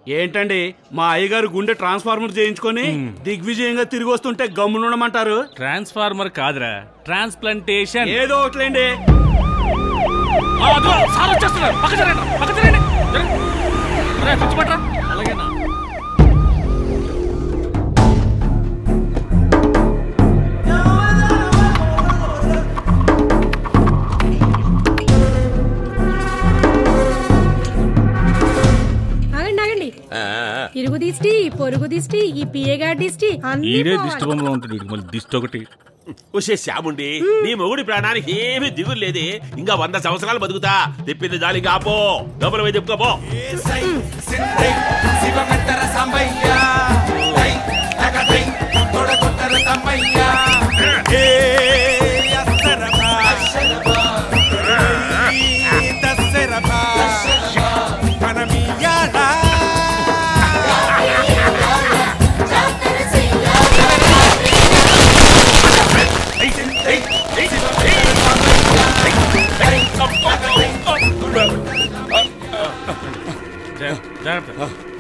ఏంటండి మా అయ్యగారు గుండె ట్రాన్స్ఫార్మర్ చేయించుకొని దిగ్విజయంగా తిరిగి వస్తుంటే గమ్మునుండమంటారు ట్రాన్స్ఫార్మర్ కాదురా ట్రాన్స్ప్లాంటేషన్ ఏదో ఒకట్లేండి ఆ, అదిగో, సార్ వచ్చేస్తున్నారు పక్క జరగండి పక్క జరగండి జరగండి. రే, పిచ్చి పట్రా. అలాగేనా ఆగండి ఆగండి ఇరుగు దిష్టి పొరుగు దిష్టి ఈ పిఏగా దిష్టి అన్ని ఈడే పోవాలి. దిష్టి బొమ్మలో ఉంటాడు వీడికి మళ్ళీ దిష్టి ఒకటి వచ్చే శ్యాముండి నీ మొగుడి ప్రాణానికి ఏమీ దిగులు లేదే ఇంకా వంద సంవత్సరాలు బతుకుతా తెప్పింది జాలి కాపో డబ్బులు పోయి చెప్పుకోపో శివమెత్తర సాంబయ్య ఐ, నగదై, తొడగొట్టర తమ్మయ్య ఏ అస్సరభ, ఈ దస్సరభ, మనమియ్యాల. జా- జాగ్రత్త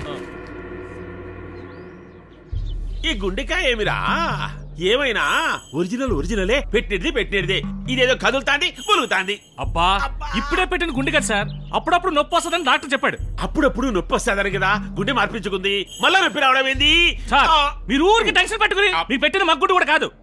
ఈ గుండెకాయ ఏమిరా ఏమైనా ఒరిజినల్ ఒరిజినలే పెట్టినది పెట్టినది ఇదేదో కదులుతాంది ములుగుతాంది అబ్బా ఇప్పుడే పెట్టిన గుండె కదా సార్ అప్పుడప్పుడు నొప్పి వస్తుందని డాక్టర్ చెప్పాడు అప్పుడప్పుడు నొప్పి వస్తుందని కదా గుండె మార్పించుకుంది మళ్ళా నొప్పి రావడం ఏంది సార్ ఆ, మీరు ఊరికి టెన్షన్ పెట్టుకుని మీకు పెట్టిన మగ్గుడు కూడా కాదు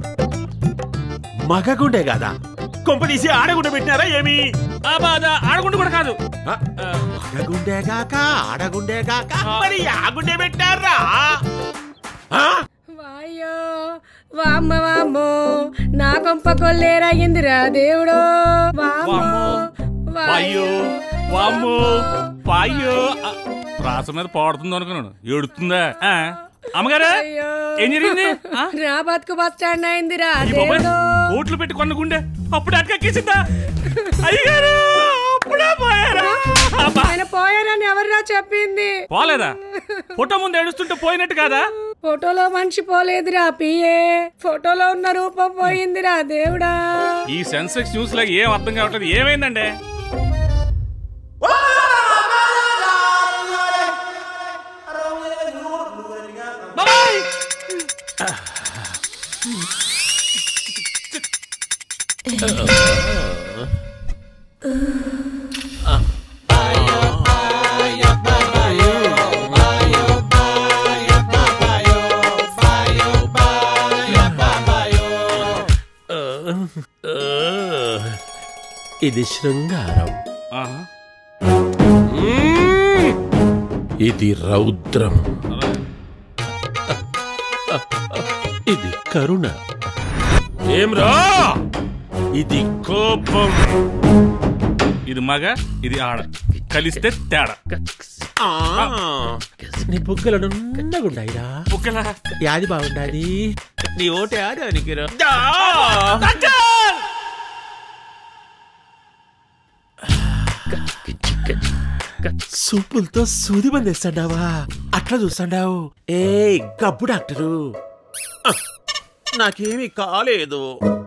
మగ గుండె కాదా కొంప తీసి ఆడగుండె పెట్టినారా ఏమి అబ్బా, అదా, ఆడగుండు కూడా కాదు ఆ, మగగుండె గాక ఆడగుండె గాక మరి ఆ గుండె పెట్టారా ఆ? వాయ్యో వామ్మ వామ్మో నా కొంప కొల్లేరాగిందిరా దేవుడో వామ్మో వామ్మో, వాయ్యో వామ్మో వాయ్యో ఆ, ప్రాస మీద పాడుతుంది అనుకున్నాను ఏడుతుందా ఆ, అమ్మగారు అయ్యో. ఏం జరిగింది ఆ? నా బతుకు బస్ స్టాండ్ అయిందిరా ఈ బాబాయ్ దేవుడో కోట్లు పెట్టి కొన్న గుండె అప్పుడు అటకెక్కేసిందా అయ్యారు అప్పుడే పోయారా అబ్బా, ఆయన పోయారని ఎవర్రా చెప్పింది పోలేదా ఫోటో ముందు ఏడుస్తుంటే పోయినట్టు కాదా ఫోటోలో మనిషి పోలేదురా పిఏ ఫోటోలో ఉన్న రూపం పోయిందిరా దేవుడా ఈ సెన్సెక్స్ న్యూస్ లో ఏం అర్థం కావట్లేదు ఏమైందండి బాబాయ్! ఇది శృంగారం ఆహా. ఇది రౌద్రం ఇది కరుణ ఏమ్రా ఇది కోపం ఇది మగ ఇది ఆడ కలిస్తే తేడా ఆ, నీ బుగ్గలు నున్నగుండాయిరా ఒకేలా యాది బాగుండాది నీ ఓటే ఆడి అనికిరా సూపులతో సూది బందేస్తాడావా అట్లా చూస్తాడావు ఏ గబ్బు డాక్టరు ఆ, నాకేమీ కాలేదు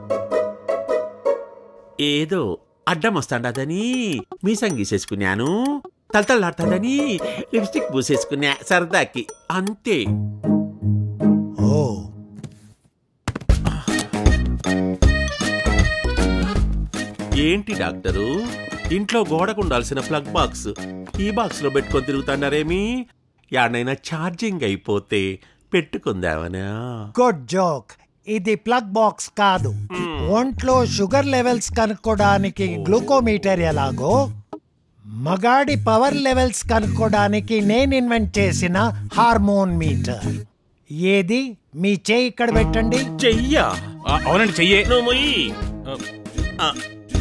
ఏదో అడ్డం వస్తాడదని మీసం గీసేసుకున్నాను తలతలాడుతాడని లిప్స్టిక్ పూసేసుకున్నా సరదాకి అంతే ఓ ఏంటి డాక్టరు ఇంట్లో గోడకు ఉండాల్సిన ప్లగ్ బాక్స్ ఈ బాక్స్ లో పెట్టుకొని తిరుగుతాడారేమి యాడనైనా ఛార్జింగ్ అయిపోతే పెట్టుకుందామనా గుడ్ జోక్ ఇది ప్లగ్ బాక్స్ కాదు ఒంట్లో షుగర్ లెవెల్స్ కనుక్కోడానికి గ్లూకోమీటర్ ఎలాగో మగాడి పవర్ లెవెల్స్ కనుక్కోడానికి నేను ఇన్వెంట్ చేసిన హార్మోన్ మీటర్ ఏది మీ చేయి ఇక్కడ పెట్టండి చెయ్యా ఆ, అవునండి చెయ్యే నువ్వు మొయ్యి. ఆ,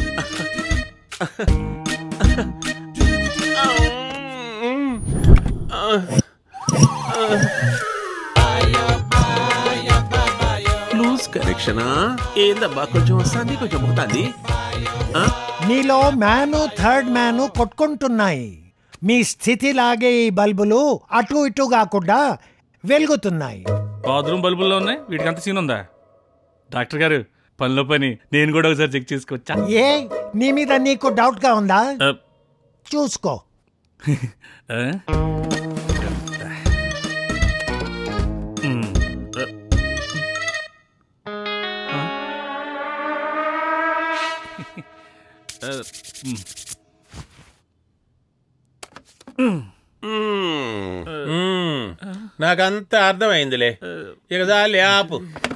లూజ్ కనెక్షనా ఏందబ్బా కొంచెం వస్తుంది కొంచెం పోతుంది ఆ? మీలో మ్యాను థర్డ్ మ్యాను కొట్టుకుంటున్నాయి మీ స్థితి లాగే ఈ బల్బులు అటు ఇటు కాకుండా వెలుగుతున్నాయి బాత్రూమ్ బల్బుల్లో ఉన్నాయి వీటికి అంత సీన్ ఉందా డాక్టర్ గారు పనిలో పని నేను కూడా ఒకసారి చెక్ చేసుకోవచ్చా ఏ నీ మీద నీకు డౌట్ గా ఉందా ఆ, చూసుకో ఆ? ఆ, మ్, మ్మ్. నాకంతా అర్థమైందిలే ఇక చాలే ఆపు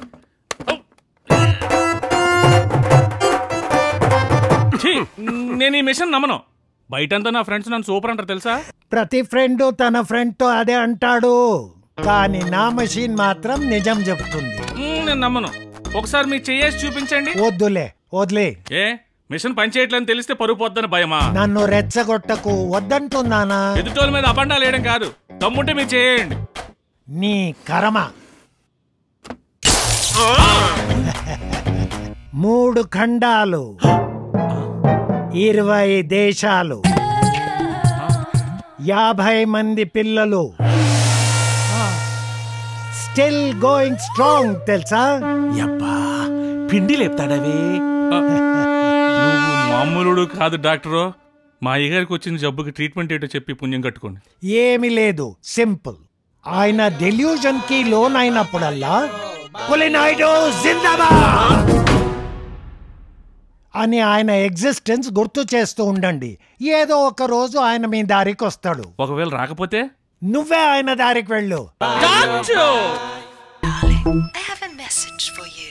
ఛీ, నేను ఈ మిషన్ నమ్మను బయటంతా నా ఫ్రెండ్స్ నన్ను సూపర్ అంటారు తెలుసా ప్రతి ఫ్రెండ్ తన ఫ్రెండ్ తో అదే అంటాడు కానీ నా మషీన్ మాత్రం నిజం చెప్తుంది మ్, నేను నమ్మను ఒకసారి మీరు చేయేసి చూపించండి వద్దులే వదిలే ఏ మిషన్ పనిచేయట్లని తెలిస్తే పరుగు పోద్దని భయమా నన్ను రెచ్చగొట్టకు వద్దంటున్నానా ఎదుటోళ్ళ మీద అబండాలు వేయడం కాదు తమ్ముంటే మీరు చేయండి నీ కర్మ మూడు ఖండాలు ఇరవై దేశాలు యాభై మంది పిల్లలు స్టిల్ గోయింగ్ స్ట్రాంగ్ తెలుసా యబ్బా పిండి లేపుతాడవే నువ్వు మామూలుడు కాదు డాక్టరు మా అయ్యగారికి వచ్చిన జబ్బుకి ట్రీట్మెంట్ ఏంటో చెప్పి పుణ్యం కట్టుకోండి ఏమి లేదు సింపుల్ ఆయన డెల్యూజన్ కి లోన్ అయినప్పుడల్లా పులినాయుడు జిందాబాద్ అని ఆయన ఎగ్జిస్టెన్స్ గుర్తు చేస్తూ ఉండండి ఏదో ఒక రోజు ఆయన మీ దారికి వస్తాడు ఒకవేళ రాకపోతే నువ్వే ఆయన దారికి వెళ్ళు I have a message for you.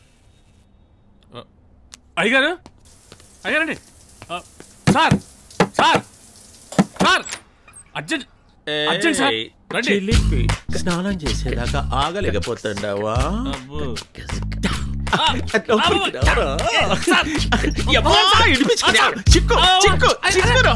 అయ్యగారు అయ్యారండి ఆ, sir sir sir urgent urgent sir ఏయ్, రండి చిలిపి స్నానం చేసేదాకా ఆగలేకపోతుండవా అబ్బో. లోపలికి రారా? యబ్బా, ఇడిపించుకున్నా. చిక్కు చిక్కు చిక్కురా.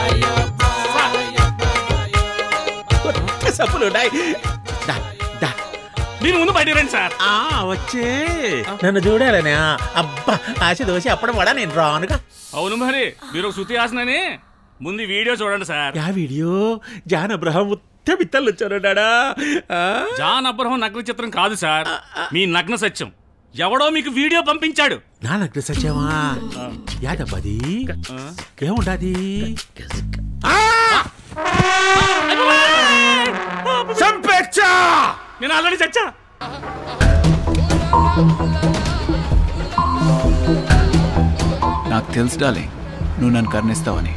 కొత్త సబ్బులు ఉన్నాయి. దా, దా. మీరు ముందు బయటికి రండి సార్ ఆ, వచ్చే నన్ను చూడాలనే అబ్బా ఆశ దోశ అప్పుడు కూడా నేను రానుగా అవును మరి మీరు ఒక శృతి ఆసనని ముందు ఈ వీడియో చూడండి సార్ యా వీడియో జాన్ అబ్రహం ఉత్త బిత్తలు వచ్చారున్నాడా జాన్ అబ్రహం నగ్న చిత్రం కాదు సార్ మీ నగ్న సత్యం ఎవడో మీకు వీడియో పంపించాడు నా నగ్న సత్యమా యాదబ్బది ఏముండది చంపేచ్చా నేను ఆల్రెడీ చచ్చా నాకు తెలుసు డాలింగ్ నువ్వు నన్ను కరుణిస్తావని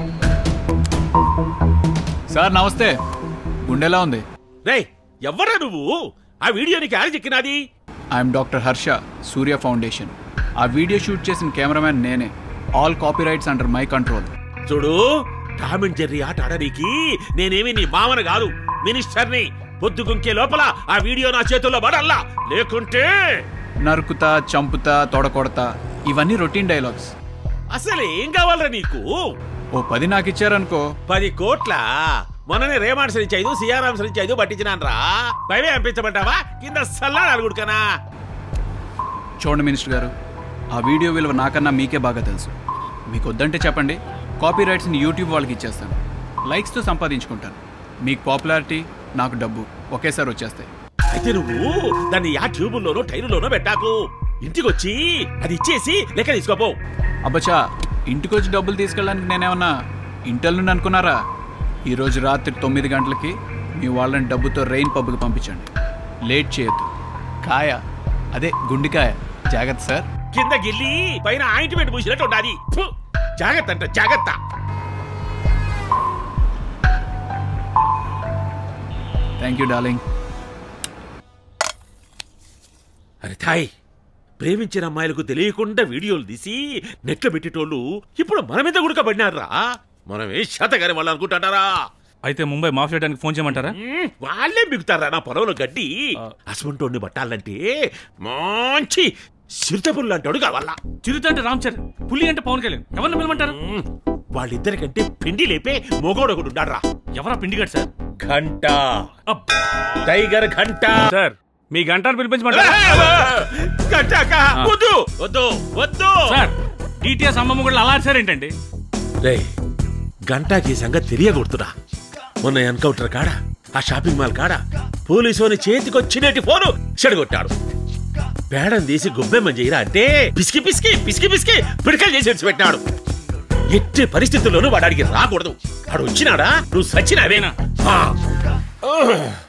సార్ నమస్తే గుండెలా ఉంది రేయ్ ఎవరా నువ్వు ఆ వీడియో నీకు ఆడ చిక్కినాది I'm doctor Harsha Surya foundation ఆ వీడియో షూట్ చేసిన కెమెరామ్యాన్ నేనే all copy rights under my control చూడు టామ్ అండ్ జెర్రీ ఆట ఆడనీకి నేనేమి నీ మామను కాదు మినిస్టర్ని పొద్దుగుంకే లోపల ఆ వీడియో నా చేతుల్లో పడల్లా లేకుంటే నరుకుతా చంపుతా తొడకొడతా ఇవన్నీ రొటీన్ డైలాగ్స్ అసలు ఏం కావాలరా నీకు ఓ పది నాకు ఇచ్చారనుకో పది కోట్ల మొన్ననే రేమాన్స్ నుంచి ఐదు సిఆర్ఆమ్స్ నుంచి ఐదు పట్టించినాను రా పైవే పంపించమంటావా కింద సల్లా అడుగుడుకనా చూడండి మినిస్టర్ గారు ఆ వీడియో విలువ నాకన్నా మీకే బాగా తెలుసు మీకు వద్దంటే చెప్పండి కాపీ రైట్స్ని యూట్యూబ్ వాళ్ళకి ఇచ్చేస్తాను లైక్స్తో సంపాదించుకుంటాను మీకు పాపులారిటీ నాకు డబ్బు ఒకేసారి వచ్చేస్తాయి అయితే నువ్వు దాన్ని యా ట్యూబుల్లోనో టైరులోనో పెట్టాకు ఇంటికొచ్చి అది ఇచ్చేసి లెక్క తీసుకోపో అబ్బచా ఇంటికొచ్చి డబ్బులు తీసుకెళ్ళడానికి నేనేమన్నా ఇంటల్ నుండి అనుకున్నారా ఈరోజు రాత్రి తొమ్మిది గంటలకి మీ వాళ్ళని డబ్బుతో రెయిన్ పబ్కి పంపించండి లేట్ చేయొద్దు కాయ అదే గుండికాయ జాగ్రత్త సార్ కింద గిల్లి పైన ఆయింట్మెంట్ పూసినట్టు ఉండాలి ఫు! జాగ్రత్త అంట జాగ్రత్త థ్యాంక్ యూ డార్లింగ్ అరే థాయ్ ప్రేమించిన అమ్మాయిలకు తెలియకుండా వీడియోలు తీసి నెట్లో పెట్టేటోళ్ళు ఇప్పుడు మన మీద గుడకబడినారా మనం ఏ శాతగారి వాళ్ళు అనుకుంటారా అయితే ముంబై మాఫియాడానికి ఫోన్ చేయమంటారా మ్మ్, వాళ్ళే మిగుతారా నా పొలంలో గడ్డి అసమంటోడిని పట్టాలంటే మంచి సిరితపుల్లు అంటాడు కావాలా చిరుత అంటే రామ్ చరణ్ పులి అంటే పవన్ కళ్యాణ్ ఎవరిని పిలమంటారు మ్మ్, వాళ్ళిద్దరికంటే పిండి లేపే మొగోడు ఒకడు ఉన్నాడ్రా ఎవరా పిండిగాడు సార్ ఘంట అబ్బ్. టైగర్ ఘంట సార్ మీ గంటను పిలిపించమంటారా ఘంట అక్క, వద్దు వద్దు వద్దు సార్ డిటిఎస్ అమ్మమ్మ కూడా అలా ఏంటండి రే గంటాకి ఈ సంగతి తెలియకూడుతురా మొన్న ఎన్కౌంటర్ కాడ ఆ షాపింగ్ మాల్ కాడ పోలీసు చేతికొచ్చినటి ఫోను చెడగొట్టాడు పేడం తీసి గొబ్బెమ్మని చేయరా అంటే పిసికి పిసికి పిసికి పిసికి పిడకలు చేసి విడిచిపెట్టినాడు ఎట్టి పరిస్థితుల్లోనూ వాడు అడిగి రాకూడదు వాడు వచ్చినాడా నువ్వు సచ్చినావేనా ఆ.